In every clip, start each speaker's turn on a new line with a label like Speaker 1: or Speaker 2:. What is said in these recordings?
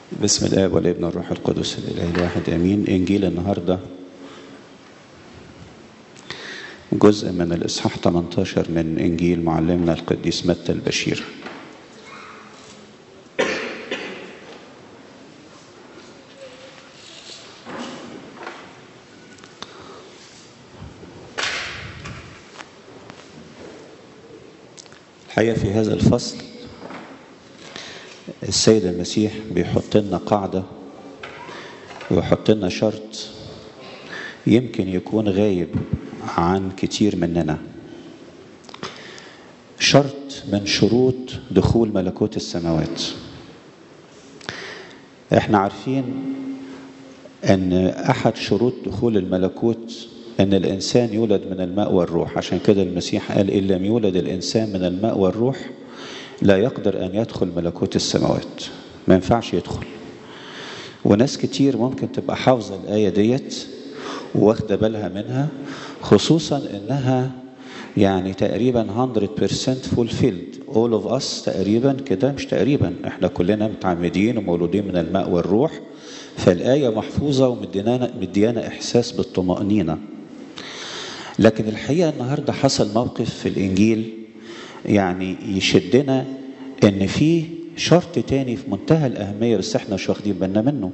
Speaker 1: بسم الآب والابن والروح القدس الإله الواحد آمين إنجيل النهاردة جزء من الإصحاح 18 من إنجيل معلمنا القديس متى البشير الحقيقة في هذا الفصل السيد المسيح بيحط لنا قاعدة ويحط لنا شرط يمكن يكون غايب عن كتير مننا شرط من شروط دخول ملكوت السماوات احنا عارفين ان احد شروط دخول الملكوت ان الانسان يولد من الماء والروح عشان كده المسيح قال ان لم يولد الانسان من الماء والروح لا يقدر ان يدخل ملكوت السماوات ما ينفعش يدخل وناس كتير ممكن تبقى حافظه الايه ديت واخده بالها منها خصوصا انها يعني تقريبا 100% fulfilled all of us تقريبا كده مش تقريبا احنا كلنا متعمدين ومولودين من الماء والروح فالآية محفوظة ومديانا مديانا إحساس بالطمأنينة لكن الحقيقة النهاردة حصل موقف في الإنجيل يعني يشدنا إن في شرط تاني في منتهى الأهمية بس إحنا مش واخدين بالنا منه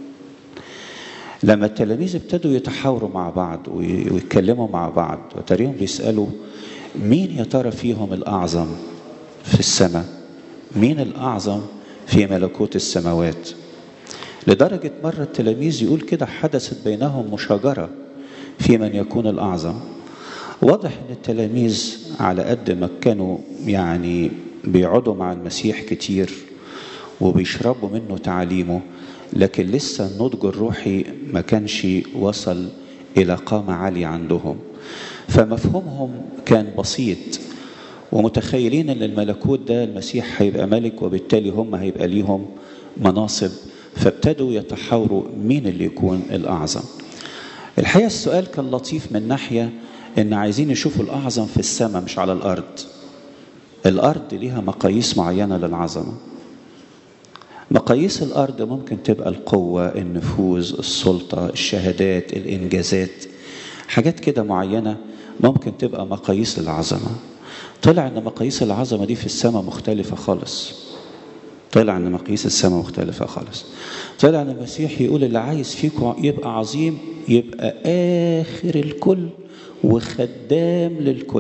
Speaker 1: لما التلاميذ ابتدوا يتحاوروا مع بعض ويتكلموا مع بعض وتريهم بيسألوا مين يا ترى فيهم الأعظم في السماء مين الأعظم في ملكوت السماوات لدرجة مرة التلاميذ يقول كده حدثت بينهم مشاجرة في من يكون الأعظم واضح أن التلاميذ على قد ما كانوا يعني بيقعدوا مع المسيح كتير وبيشربوا منه تعاليمه لكن لسه النضج الروحي ما كانش وصل إلى قامة عالية عندهم فمفهومهم كان بسيط ومتخيلين ان الملكوت ده المسيح هيبقى ملك وبالتالي هم هيبقى ليهم مناصب فابتدوا يتحاوروا مين اللي يكون الأعظم الحقيقة السؤال كان لطيف من ناحية إن عايزين يشوفوا الأعظم في السماء مش على الأرض الأرض ليها مقاييس معينة للعظمة مقاييس الأرض ممكن تبقى القوة النفوذ السلطة الشهادات الإنجازات حاجات كده معينة ممكن تبقى مقاييس العظمة طلع إن مقاييس العظمة دي في السماء مختلفة خالص طلع ان مقاييس السماء مختلفه خالص طلع ان المسيح يقول اللي عايز فيكم يبقى عظيم يبقى اخر الكل وخدام للكل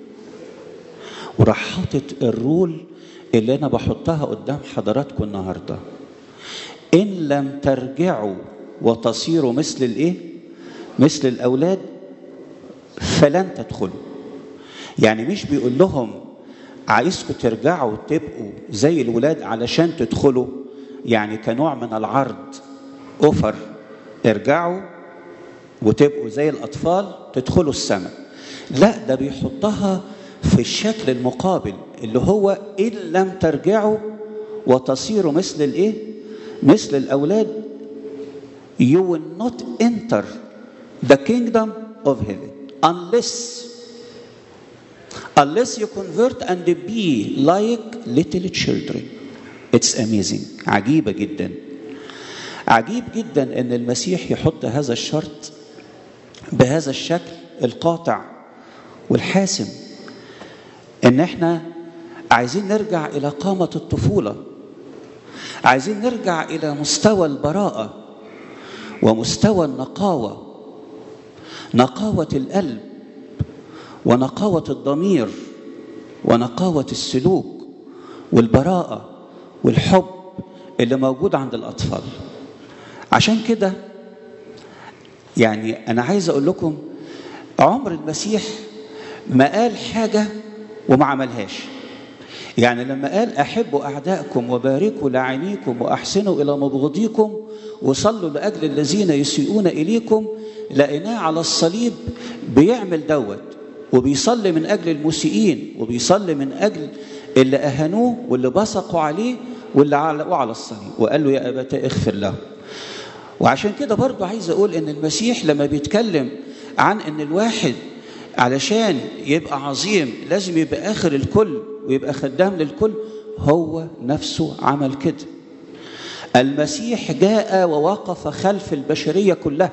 Speaker 1: وراح حاطط الرول اللي انا بحطها قدام حضراتكم النهارده ان لم ترجعوا وتصيروا مثل الايه مثل الاولاد فلن تدخلوا يعني مش بيقول لهم عايزكم ترجعوا تبقوا زي الولاد علشان تدخلوا يعني كنوع من العرض اوفر ارجعوا وتبقوا زي الاطفال تدخلوا السماء لا ده بيحطها في الشكل المقابل اللي هو ان لم ترجعوا وتصيروا مثل الايه مثل الاولاد you will not enter the kingdom of heaven unless unless you convert and be like little children it's amazing عجيبة جدا عجيب جدا ان المسيح يحط هذا الشرط بهذا الشكل القاطع والحاسم ان احنا عايزين نرجع الى قامة الطفولة عايزين نرجع الى مستوى البراءة ومستوى النقاوة نقاوة القلب ونقاوة الضمير ونقاوة السلوك والبراءة والحب اللي موجود عند الأطفال عشان كده يعني أنا عايز أقول لكم عمر المسيح ما قال حاجة وما عملهاش يعني لما قال أحبوا أعدائكم وباركوا لعينيكم وأحسنوا إلى مبغضيكم وصلوا لأجل الذين يسيئون إليكم لقيناه على الصليب بيعمل دوت وبيصلي من أجل المسيئين وبيصلي من أجل اللي أهانوه واللي بصقوا عليه واللي علقوا على الصليب وقال له يا أبتاه اغفر له وعشان كده برضو عايز أقول إن المسيح لما بيتكلم عن إن الواحد علشان يبقى عظيم لازم يبقى آخر الكل ويبقى خدام للكل هو نفسه عمل كده المسيح جاء ووقف خلف البشريه كلها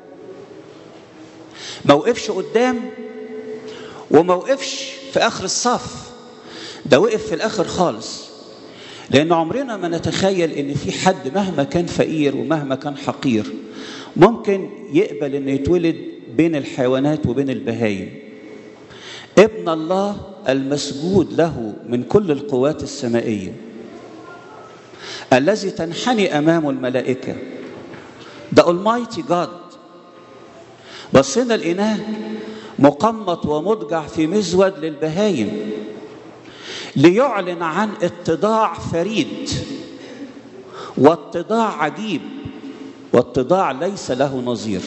Speaker 1: ما وقفش قدام وما وقفش في اخر الصف ده وقف في الاخر خالص لان عمرنا ما نتخيل ان في حد مهما كان فقير ومهما كان حقير ممكن يقبل انه يتولد بين الحيوانات وبين البهايم ابن الله المسجود له من كل القوات السمائيه الذي تنحني امامه الملائكه ده Almighty God بصينا لقيناه مقمط ومضجع في مزود للبهايم ليعلن عن اتضاع فريد واتضاع عجيب واتضاع ليس له نظير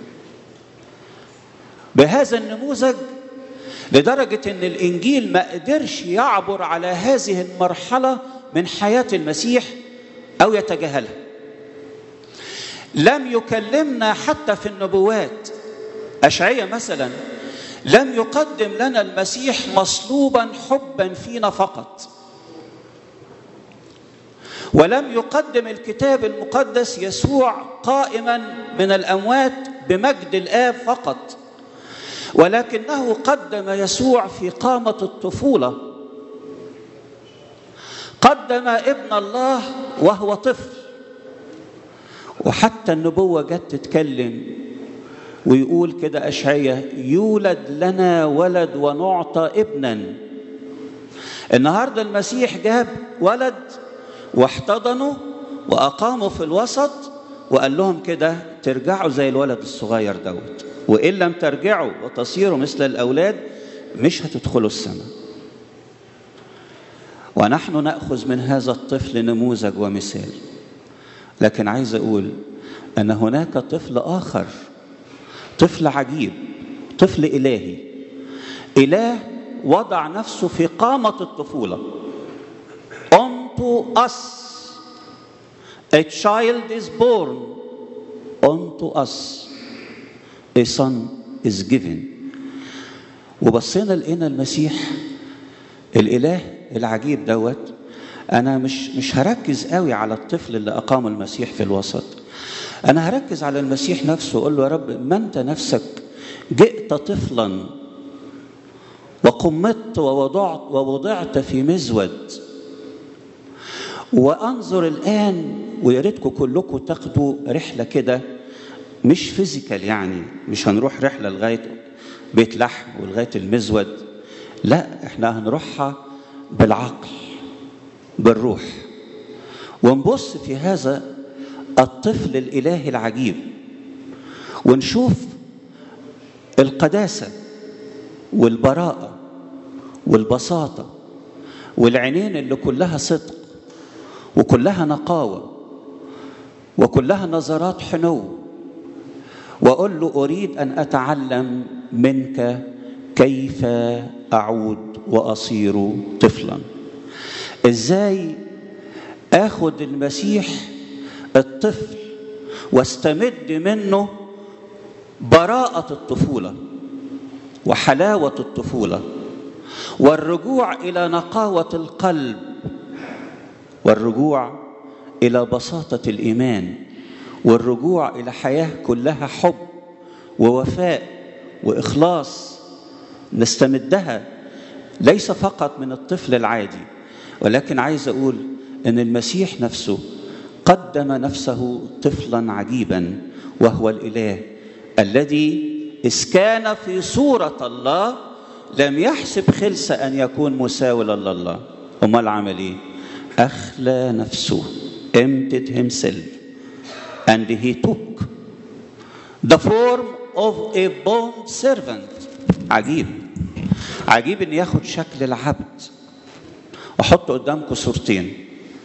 Speaker 1: بهذا النموذج لدرجة أن الإنجيل ما قدرش يعبر على هذه المرحلة من حياة المسيح أو يتجاهلها لم يكلمنا حتى في النبوات أشعية مثلا لم يقدم لنا المسيح مصلوبا حبا فينا فقط ولم يقدم الكتاب المقدس يسوع قائما من الاموات بمجد الاب فقط ولكنه قدم يسوع في قامه الطفوله قدم ابن الله وهو طفل وحتى النبوه جت تتكلم ويقول كده أشعية يولد لنا ولد ونعطى ابنا النهارده المسيح جاب ولد واحتضنه وأقامه في الوسط وقال لهم كده ترجعوا زي الولد الصغير دوت وإن لم ترجعوا وتصيروا مثل الأولاد مش هتدخلوا السماء ونحن نأخذ من هذا الطفل نموذج ومثال لكن عايز أقول أن هناك طفل آخر طفل عجيب طفل إلهي إله وضع نفسه في قامة الطفولة unto us a child is born unto us a son is given وبصينا لقينا المسيح الإله العجيب دوت أنا مش مش هركز قوي على الطفل اللي أقام المسيح في الوسط أنا هركز على المسيح نفسه وأقول له يا رب ما أنت نفسك جئت طفلا وقمت ووضعت ووضعت في مزود وأنظر الآن ويا ريتكم كلكم تاخدوا رحلة كده مش فيزيكال يعني مش هنروح رحلة لغاية بيت لحم ولغاية المزود لا احنا هنروحها بالعقل بالروح ونبص في هذا الطفل الالهي العجيب ونشوف القداسه والبراءه والبساطه والعينين اللي كلها صدق وكلها نقاوه وكلها نظرات حنو واقول له اريد ان اتعلم منك كيف اعود واصير طفلا ازاي اخد المسيح الطفل واستمد منه براءة الطفولة وحلاوة الطفولة والرجوع إلى نقاوة القلب والرجوع إلى بساطة الإيمان والرجوع إلى حياة كلها حب ووفاء وإخلاص نستمدها ليس فقط من الطفل العادي ولكن عايز أقول أن المسيح نفسه قدم نفسه طفلا عجيبا وهو الاله الذي اذ كان في صوره الله لم يحسب خلسه ان يكون مساولا لله امال عمل ايه اخلى نفسه emptied himself and he took the form of a bond servant عجيب عجيب ان ياخد شكل العبد احط قدامكم صورتين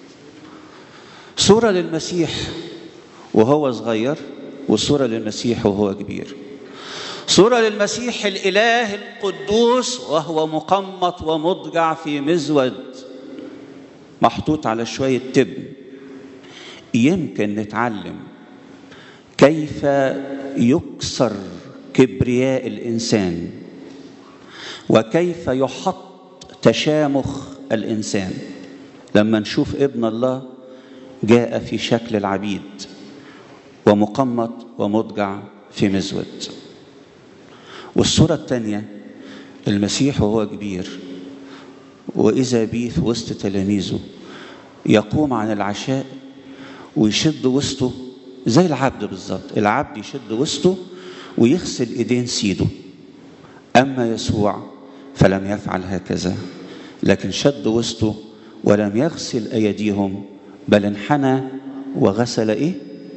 Speaker 1: صورة للمسيح وهو صغير وصورة للمسيح وهو كبير صورة للمسيح الإله القدوس وهو مقمط ومضجع في مزود محطوط على شوية تبن يمكن نتعلم كيف يكسر كبرياء الإنسان وكيف يحط تشامخ الإنسان لما نشوف ابن الله جاء في شكل العبيد ومقمط ومضجع في مزود والصورة الثانية المسيح وهو كبير وإذا بيه في وسط تلاميذه يقوم عن العشاء ويشد وسطه زي العبد بالظبط العبد يشد وسطه ويغسل ايدين سيده اما يسوع فلم يفعل هكذا لكن شد وسطه ولم يغسل ايديهم بل انحنى وغسل ايه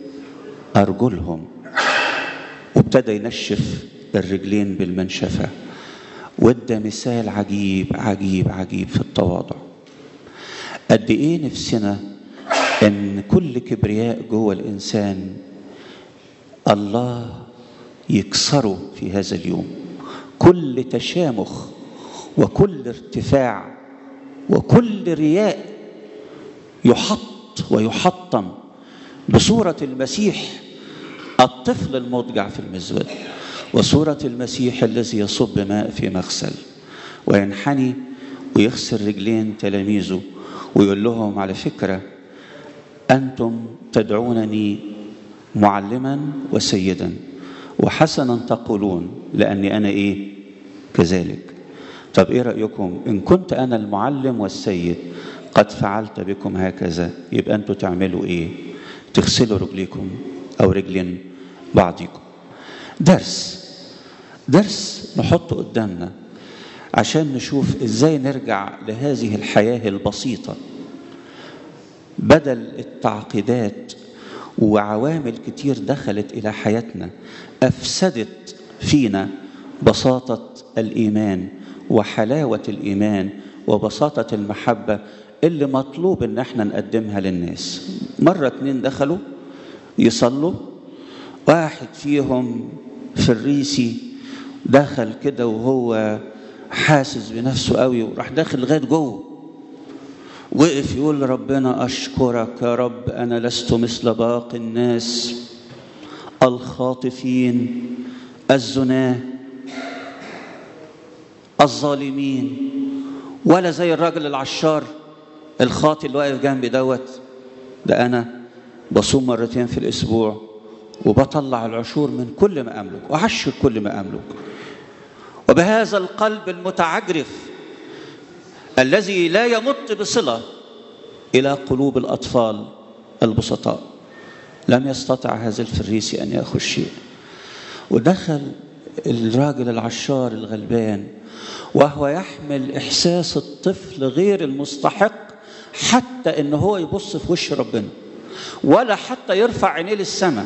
Speaker 1: ارجلهم وابتدى ينشف الرجلين بالمنشفه وادى مثال عجيب عجيب عجيب في التواضع قد ايه نفسنا ان كل كبرياء جوه الانسان الله يكسره في هذا اليوم كل تشامخ وكل ارتفاع وكل رياء يحط ويحطم بصورة المسيح الطفل المضجع في المزود وصورة المسيح الذي يصب ماء في مغسل وينحني ويغسل رجلين تلاميذه ويقول لهم على فكرة أنتم تدعونني معلما وسيدا وحسنا تقولون لأني أنا إيه كذلك طب إيه رأيكم إن كنت أنا المعلم والسيد قد فعلت بكم هكذا يبقى أنتوا تعملوا إيه تغسلوا رجليكم أو رجلين بعضكم درس درس نحطه قدامنا عشان نشوف ازاي نرجع لهذه الحياه البسيطه بدل التعقيدات وعوامل كتير دخلت الى حياتنا افسدت فينا بساطه الايمان وحلاوه الايمان وبساطه المحبه اللي مطلوب ان احنا نقدمها للناس مره اتنين دخلوا يصلوا واحد فيهم فريسي دخل كده وهو حاسس بنفسه قوي وراح داخل لغايه جوه وقف يقول ربنا اشكرك يا رب انا لست مثل باقي الناس الخاطفين الزناه الظالمين ولا زي الراجل العشار الخاطي اللي واقف جنبي دوت ده انا بصوم مرتين في الاسبوع وبطلع العشور من كل ما املك وعشر كل ما املك وبهذا القلب المتعجرف الذي لا يمت بصله الى قلوب الاطفال البسطاء لم يستطع هذا الفريسي ان ياخذ شيء ودخل الراجل العشار الغلبان وهو يحمل احساس الطفل غير المستحق حتى ان هو يبص في وش ربنا ولا حتى يرفع عينيه للسماء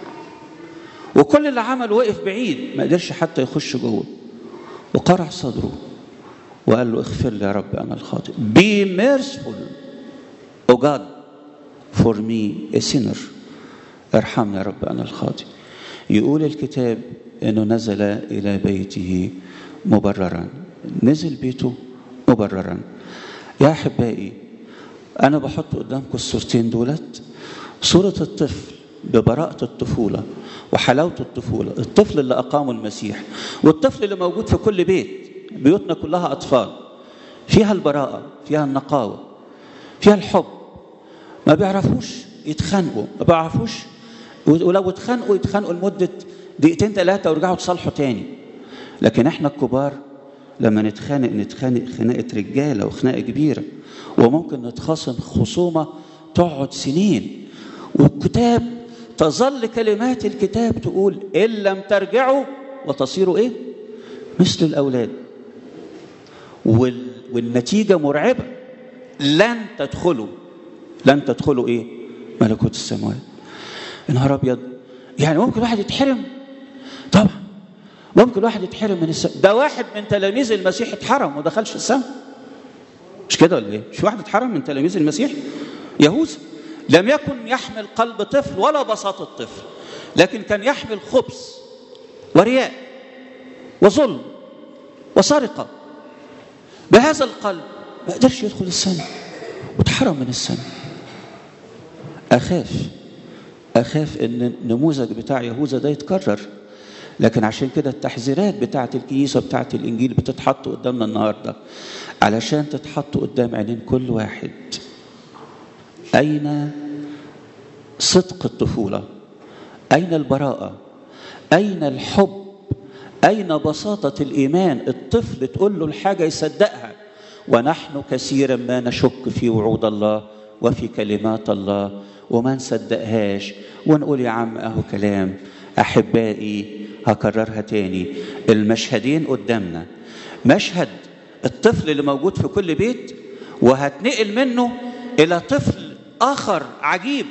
Speaker 1: وكل اللي عمل وقف بعيد ما قدرش حتى يخش جوه وقرع صدره وقال له اغفر لي يا رب انا الخاطئ be merciful O God for me a sinner ارحمني يا رب انا الخاطئ يقول الكتاب انه نزل الى بيته مبررا نزل بيته مبررا يا احبائي انا بحط قدامكم الصورتين دولت صوره الطفل ببراءه الطفوله وحلاوه الطفوله الطفل اللي اقامه المسيح والطفل اللي موجود في كل بيت بيوتنا كلها اطفال فيها البراءه فيها النقاوه فيها الحب ما بيعرفوش يتخانقوا ما بيعرفوش ولو اتخانقوا يتخانقوا لمده دقيقتين ثلاثه ويرجعوا يتصالحوا تاني لكن احنا الكبار لما نتخانق نتخانق خناقه رجاله وخناقه كبيره وممكن نتخاصم خصومه تقعد سنين والكتاب تظل كلمات الكتاب تقول ان لم ترجعوا وتصيروا ايه مثل الاولاد وال... والنتيجه مرعبه لن تدخلوا لن تدخلوا ايه ملكوت السماوات يا نهار ابيض يعني ممكن واحد يتحرم طبعا ممكن واحد يتحرم من السماء ده واحد من تلاميذ المسيح اتحرم وما دخلش السماء مش كده ولا ايه مش واحد اتحرم من تلاميذ المسيح يهوذا لم يكن يحمل قلب طفل ولا بساطة طفل لكن كان يحمل خبث ورياء وظلم وسرقة بهذا القلب ما قدرش يدخل السماء واتحرم من السماء أخاف أخاف إن النموذج بتاع يهوذا ده يتكرر لكن عشان كده التحذيرات بتاعة الكنيسة بتاعة الإنجيل بتتحط قدامنا النهاردة علشان تتحط قدام عينين كل واحد أين صدق الطفولة أين البراءة أين الحب أين بساطة الإيمان الطفل تقول له الحاجة يصدقها ونحن كثيرا ما نشك في وعود الله وفي كلمات الله وما نصدقهاش ونقول يا عم اهو كلام احبائي هكررها تاني المشهدين قدامنا مشهد الطفل اللي موجود في كل بيت وهتنقل منه الى طفل اخر عجيب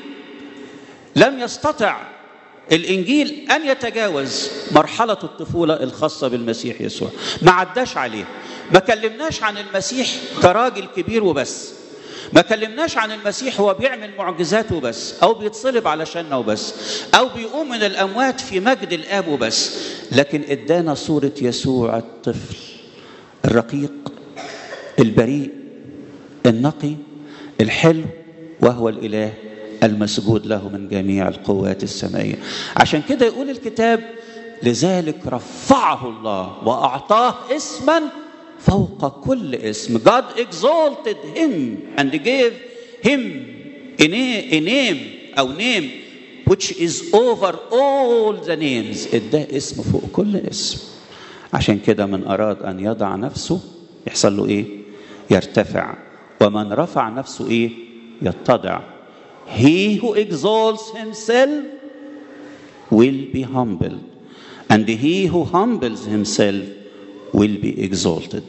Speaker 1: لم يستطع الانجيل ان يتجاوز مرحله الطفوله الخاصه بالمسيح يسوع ما عداش عليه ما كلمناش عن المسيح كراجل كبير وبس ما كلمناش عن المسيح هو بيعمل معجزات وبس او بيتصلب علشاننا وبس او بيقوم من الاموات في مجد الاب وبس لكن ادانا صوره يسوع الطفل الرقيق البريء النقي الحلو وهو الاله المسجود له من جميع القوات السمائيه عشان كده يقول الكتاب لذلك رفعه الله واعطاه اسما فوق كل اسم God exalted him and gave him a name, a name أو name which is over all the names اداه اسم فوق كل اسم عشان كده من أراد أن يضع نفسه يحصل له إيه يرتفع ومن رفع نفسه إيه يتضع he who exalts himself will be humbled and he who humbles himself will be exalted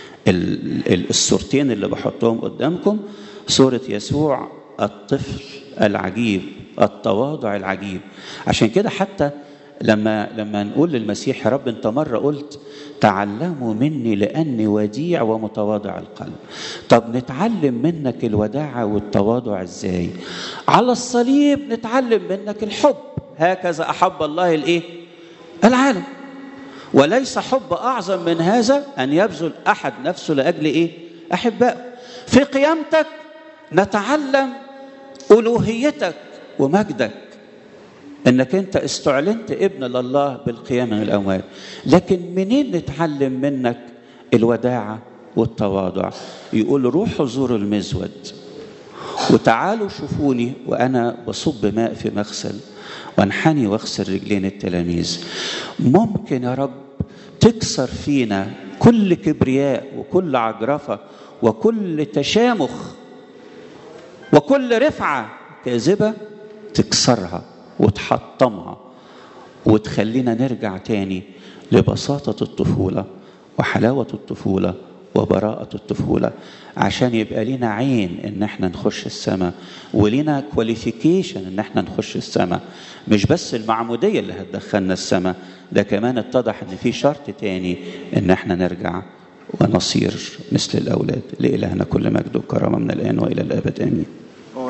Speaker 1: الصورتين اللي بحطهم قدامكم صورة يسوع الطفل العجيب التواضع العجيب عشان كده حتى لما لما نقول للمسيح يا رب انت مره قلت تعلموا مني لاني وديع ومتواضع القلب طب نتعلم منك الوداعه والتواضع ازاي على الصليب نتعلم منك الحب هكذا احب الله الايه العالم وليس حب اعظم من هذا ان يبذل احد نفسه لاجل ايه احباء في قيامتك نتعلم الوهيتك ومجدك انك انت استعلنت ابن لله بالقيامه من الاموات لكن منين نتعلم منك الوداعه والتواضع يقول روحوا زوروا المزود وتعالوا شوفوني وانا بصب ماء في مغسل وانحني واغسل رجلين التلاميذ ممكن يا رب تكسر فينا كل كبرياء وكل عجرفه وكل تشامخ وكل رفعه كاذبه تكسرها وتحطمها وتخلينا نرجع تاني لبساطه الطفوله وحلاوه الطفوله وبراءة الطفولة عشان يبقى لنا عين ان احنا نخش السماء ولنا كواليفيكيشن ان احنا نخش السماء مش بس المعمودية اللي هتدخلنا السماء ده كمان اتضح ان في شرط تاني ان احنا نرجع ونصير مثل الاولاد لإلهنا كل مجد وكرامة من الان والى الابد امين